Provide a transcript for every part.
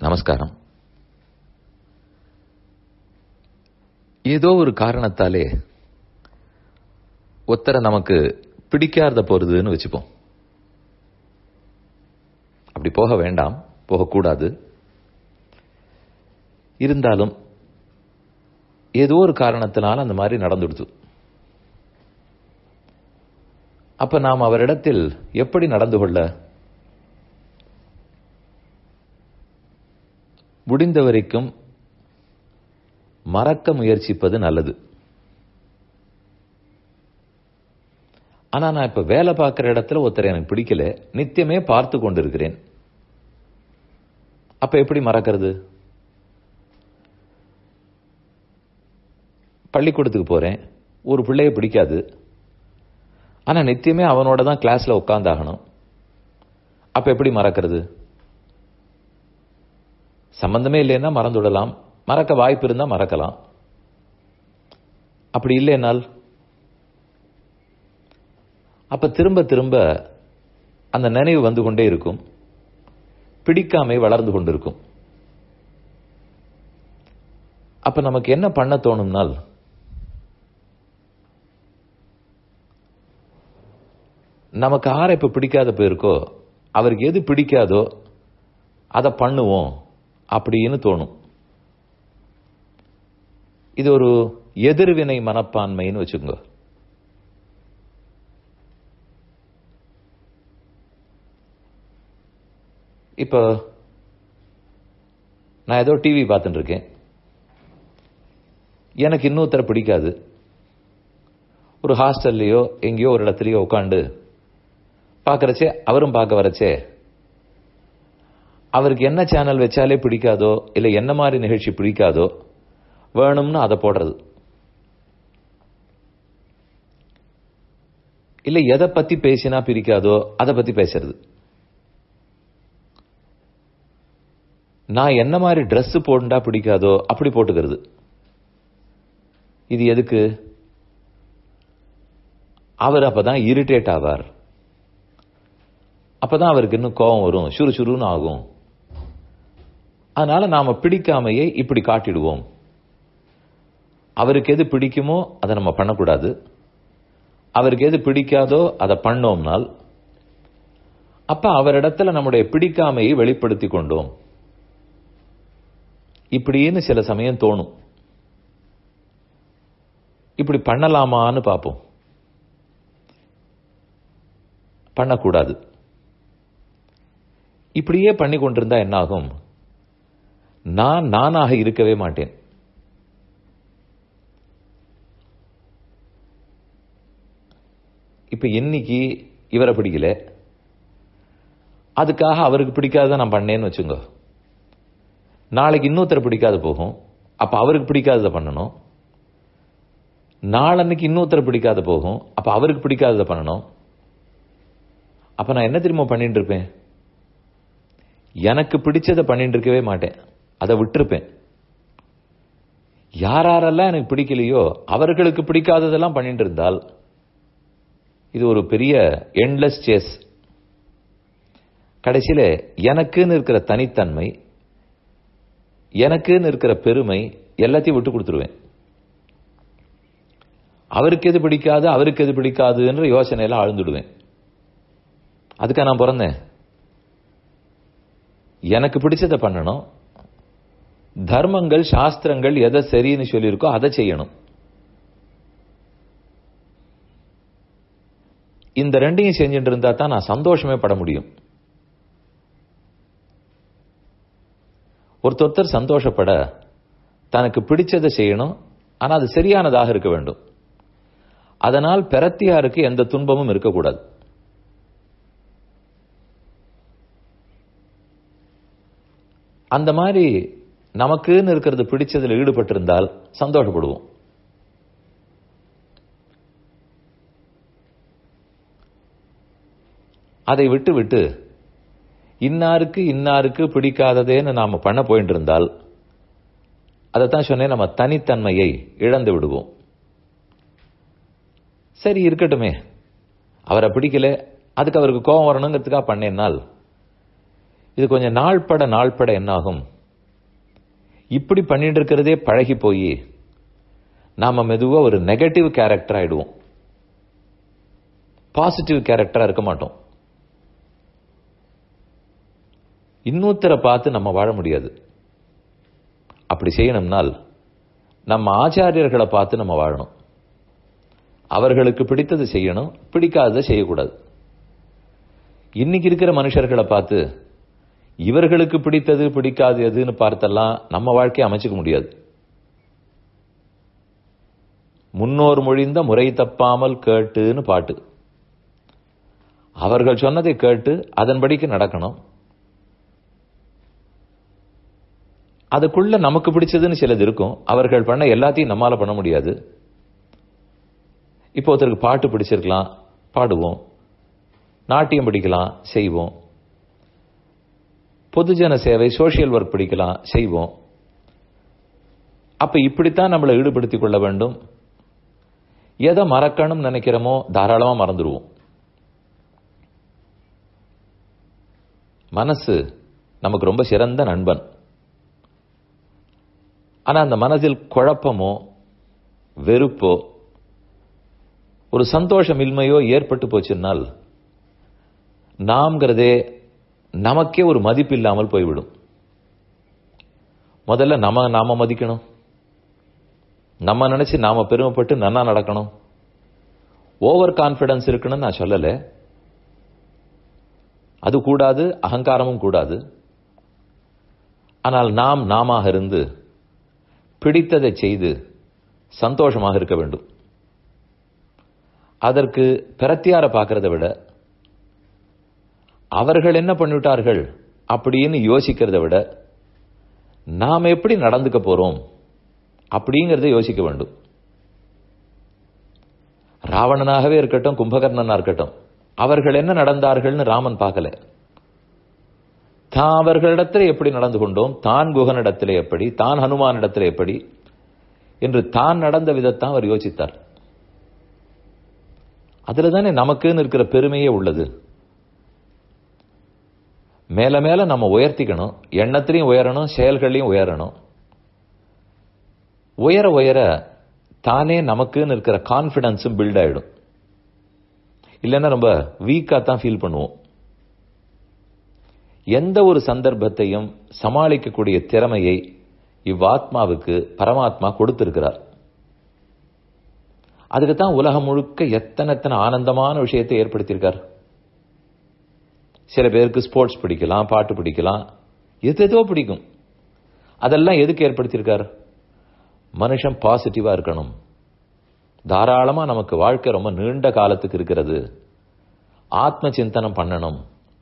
நமஸ்காரம் ஏதோ ஒரு காரணத்தாலே ஒத்தரை நமக்கு பிடிக்காத போறதுன்னு வச்சுப்போம் அப்படி போக வேண்டாம் போகக்கூடாது இருந்தாலும் ஏதோ ஒரு காரணத்தினால் அந்த மாதிரி நடந்துடுது அப்ப நாம் அவரிடத்தில் எப்படி நடந்து கொள்ள முடிந்த வரைக்கும் மறக்க முயற்சிப்பது நல்லது ஆனா நான் இப்ப வேலை பார்க்கிற இடத்துல ஒருத்தர் எனக்கு பிடிக்கல நித்தியமே பார்த்து கொண்டிருக்கிறேன் அப்ப எப்படி மறக்கிறது பள்ளிக்கூடத்துக்கு போறேன் ஒரு பிள்ளைய பிடிக்காது ஆனா நித்தியமே அவனோட தான் கிளாஸ்ல உட்கார்ந்தாகணும் அப்ப எப்படி மறக்கிறது சம்பந்தமே இல்லைன்னா மறந்துவிடலாம் மறக்க வாய்ப்பு இருந்தா மறக்கலாம் அப்படி இல்லைனால் அப்ப திரும்ப திரும்ப அந்த நினைவு வந்து கொண்டே இருக்கும் பிடிக்காமை வளர்ந்து கொண்டிருக்கும் அப்ப நமக்கு என்ன பண்ண தோணும்னால் நமக்கு ஆரை இப்ப பிடிக்காத போயிருக்கோ அவருக்கு எது பிடிக்காதோ அதை பண்ணுவோம் அப்படின்னு தோணும் இது ஒரு எதிர்வினை மனப்பான்மைன்னு வச்சுக்கோங்க இப்போ நான் ஏதோ டிவி பார்த்துட்டு இருக்கேன் எனக்கு இன்னொருத்தரை பிடிக்காது ஒரு ஹாஸ்டல்லையோ எங்கேயோ ஒரு இடத்துலையோ உட்காந்து பார்க்கறச்சே அவரும் பார்க்க வரச்சே அவருக்கு என்ன சேனல் வச்சாலே பிடிக்காதோ இல்லை என்ன மாதிரி நிகழ்ச்சி பிடிக்காதோ வேணும்னு அதை போடுறது இல்லை எதை பத்தி பேசினா பிடிக்காதோ அதை பத்தி பேசுறது நான் என்ன மாதிரி ட்ரெஸ் போண்டா பிடிக்காதோ அப்படி போட்டுக்கிறது இது எதுக்கு அவர் அப்பதான் இரிட்டேட் ஆவார் அப்பதான் அவருக்கு இன்னும் கோபம் வரும் சுறுசுறுன்னு ஆகும் அதனால நாம பிடிக்காமையே இப்படி காட்டிடுவோம் அவருக்கு எது பிடிக்குமோ அதை நம்ம பண்ணக்கூடாது அவருக்கு எது பிடிக்காதோ அதை பண்ணோம்னால் அப்ப அவரிடத்துல நம்முடைய பிடிக்காமையை வெளிப்படுத்தி கொண்டோம் இப்படின்னு சில சமயம் தோணும் இப்படி பண்ணலாமான்னு பார்ப்போம் பண்ணக்கூடாது இப்படியே பண்ணி கொண்டிருந்தா என்னாகும் நான் நானாக இருக்கவே மாட்டேன் இப்ப இன்னைக்கு இவரை பிடிக்கல அதுக்காக அவருக்கு பிடிக்காத நான் பண்ணேன்னு வச்சுங்க நாளைக்கு இன்னொருத்தரை பிடிக்காது போகும் அப்ப அவருக்கு பிடிக்காததை பண்ணணும் நாளன்னைக்கு இன்னொருத்தரை பிடிக்காத போகும் அப்ப அவருக்கு பிடிக்காததை பண்ணணும் அப்ப நான் என்ன திரும்ப பண்ணிட்டு இருப்பேன் எனக்கு பிடிச்சதை பண்ணிட்டு இருக்கவே மாட்டேன் அதை விட்டுருப்பேன் யாரெல்லாம் எனக்கு பிடிக்கலையோ அவர்களுக்கு பிடிக்காததெல்லாம் பண்ணிட்டு இருந்தால் இது ஒரு பெரிய எண்ட்லெஸ் சேஸ் கடைசியில எனக்குன்னு இருக்கிற தனித்தன்மை எனக்குன்னு இருக்கிற பெருமை எல்லாத்தையும் விட்டு கொடுத்துருவேன் அவருக்கு எது பிடிக்காது அவருக்கு எது பிடிக்காதுன்ற யோசனையெல்லாம் ஆழ்ந்துடுவேன் அதுக்காக நான் பிறந்தேன் எனக்கு பிடிச்சதை பண்ணணும் தர்மங்கள் சாஸ்திரங்கள் எதை சரின்னு சொல்லியிருக்கோ அதை செய்யணும் இந்த ரெண்டையும் செஞ்சுட்டு இருந்தா தான் நான் சந்தோஷமே பட முடியும் ஒருத்தொருத்தர் சந்தோஷப்பட தனக்கு பிடிச்சதை செய்யணும் ஆனா அது சரியானதாக இருக்க வேண்டும் அதனால் பெறத்தியாருக்கு எந்த துன்பமும் இருக்கக்கூடாது அந்த மாதிரி நமக்குன்னு இருக்கிறது பிடிச்சதில் ஈடுபட்டிருந்தால் சந்தோஷப்படுவோம் அதை விட்டு விட்டு இன்னாருக்கு இன்னாருக்கு பிடிக்காததேன்னு நாம பண்ண போயிட்டு இருந்தால் அதைத்தான் சொன்னேன் நம்ம தனித்தன்மையை இழந்து விடுவோம் சரி இருக்கட்டுமே அவரை பிடிக்கல அதுக்கு அவருக்கு கோபம் வரணுங்கிறதுக்காக பண்ணேன்னால் இது கொஞ்சம் நாள்பட நாள்பட என்னாகும் இப்படி பண்ணிட்டு இருக்கிறதே பழகி போய் நாம மெதுவா ஒரு நெகட்டிவ் கேரக்டர் ஆயிடுவோம் பாசிட்டிவ் கேரக்டரா இருக்க மாட்டோம் இன்னொருத்தரை பார்த்து நம்ம வாழ முடியாது அப்படி செய்யணும்னால் நம்ம ஆச்சாரியர்களை பார்த்து நம்ம வாழணும் அவர்களுக்கு பிடித்தது செய்யணும் பிடிக்காததை செய்யக்கூடாது இன்னைக்கு இருக்கிற மனுஷர்களை பார்த்து இவர்களுக்கு பிடித்தது பிடிக்காது எதுன்னு பார்த்தெல்லாம் நம்ம வாழ்க்கையை அமைச்சுக்க முடியாது முன்னோர் மொழிந்த முறை தப்பாமல் கேட்டுன்னு பாட்டு அவர்கள் சொன்னதை கேட்டு அதன்படிக்கு நடக்கணும் அதுக்குள்ள நமக்கு பிடிச்சதுன்னு சிலது இருக்கும் அவர்கள் பண்ண எல்லாத்தையும் நம்மால பண்ண முடியாது இப்போ ஒருத்தருக்கு பாட்டு பிடிச்சிருக்கலாம் பாடுவோம் நாட்டியம் பிடிக்கலாம் செய்வோம் பொதுஜன சேவை சோசியல் ஒர்க் பிடிக்கலாம் செய்வோம் அப்ப இப்படித்தான் நம்மளை ஈடுபடுத்திக் கொள்ள வேண்டும் எதை மறக்கணும் நினைக்கிறோமோ தாராளமா மறந்துடுவோம் மனசு நமக்கு ரொம்ப சிறந்த நண்பன் ஆனா அந்த மனதில் குழப்பமோ வெறுப்போ ஒரு சந்தோஷம் இன்மையோ ஏற்பட்டு போச்சுன்னால் நாம்ங்கிறதே நமக்கே ஒரு மதிப்பு இல்லாமல் போய்விடும் முதல்ல நம்ம நாம மதிக்கணும் நம்ம நினைச்சு நாம பெருமைப்பட்டு நன்னா நடக்கணும் ஓவர் கான்பிடன்ஸ் இருக்குன்னு நான் சொல்லல அது கூடாது அகங்காரமும் கூடாது ஆனால் நாம் நாம இருந்து பிடித்ததை செய்து சந்தோஷமாக இருக்க வேண்டும் அதற்கு பிரத்தியார பார்க்கறத விட அவர்கள் என்ன பண்ணிவிட்டார்கள் அப்படின்னு யோசிக்கிறத விட நாம் எப்படி நடந்துக்க போறோம் அப்படிங்கறத யோசிக்க வேண்டும் ராவணனாகவே இருக்கட்டும் கும்பகர்ணனா இருக்கட்டும் அவர்கள் என்ன நடந்தார்கள்னு ராமன் பார்க்கல தான் அவர்களிடத்தில் எப்படி நடந்து கொண்டோம் தான் குகனிடத்தில் எப்படி தான் ஹனுமானிடத்தில் எப்படி என்று தான் நடந்த விதத்தான் அவர் யோசித்தார் அதுல தானே நமக்குன்னு இருக்கிற பெருமையே உள்ளது மேல மேல நம்ம உயர்த்திக்கணும் எண்ணத்திலையும் உயரணும் செயல்களையும் உயரணும் உயர உயர தானே நமக்குன்னு இருக்கிற கான்பிடன்ஸும் பில்ட் ஆயிடும் இல்லைன்னா ரொம்ப வீக்கா தான் ஃபீல் பண்ணுவோம் எந்த ஒரு சந்தர்ப்பத்தையும் சமாளிக்கக்கூடிய திறமையை இவ்வாத்மாவுக்கு பரமாத்மா கொடுத்திருக்கிறார் அதுக்கு தான் உலகம் முழுக்க எத்தனை எத்தனை ஆனந்தமான விஷயத்தை ஏற்படுத்தியிருக்கார் சில பேருக்கு ஸ்போர்ட்ஸ் பிடிக்கலாம் பாட்டு பிடிக்கலாம் எது எதோ பிடிக்கும் அதெல்லாம் எதுக்கு ஏற்படுத்தியிருக்கார் மனுஷன் பாசிட்டிவா இருக்கணும் தாராளமா நமக்கு வாழ்க்கை ரொம்ப நீண்ட காலத்துக்கு இருக்கிறது ஆத்ம சிந்தனம் பண்ணணும்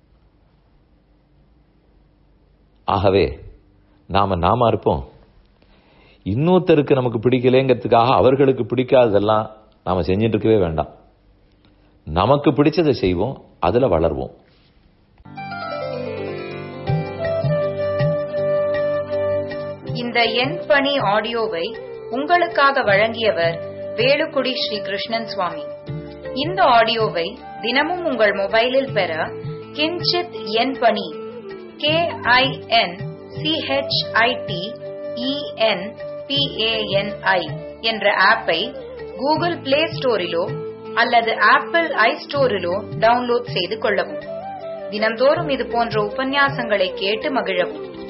ஆகவே நாம நாம இருப்போம் இன்னொருத்தருக்கு நமக்கு பிடிக்கலைங்கிறதுக்காக அவர்களுக்கு பிடிக்காததெல்லாம் நாம செஞ்சுட்டு இருக்கவே வேண்டாம் நமக்கு பிடிச்சதை செய்வோம் அதுல வளர்வோம் இந்த எண் பணி ஆடியோவை உங்களுக்காக வழங்கியவர் வேலுக்குடி ஸ்ரீ கிருஷ்ணன் சுவாமி இந்த ஆடியோவை தினமும் உங்கள் மொபைலில் பெற கிஞ்சித் எண் பணி கே ஐ என் சிஹெச்ஐடி இஎன் பிஏஎன்ஐ என்ற ஆப்பை கூகுள் பிளே ஸ்டோரிலோ அல்லது ஆப்பிள் ஐ ஸ்டோரிலோ டவுன்லோட் செய்து கொள்ளவும் தினந்தோறும் இது போன்ற உபன்யாசங்களை கேட்டு மகிழவும்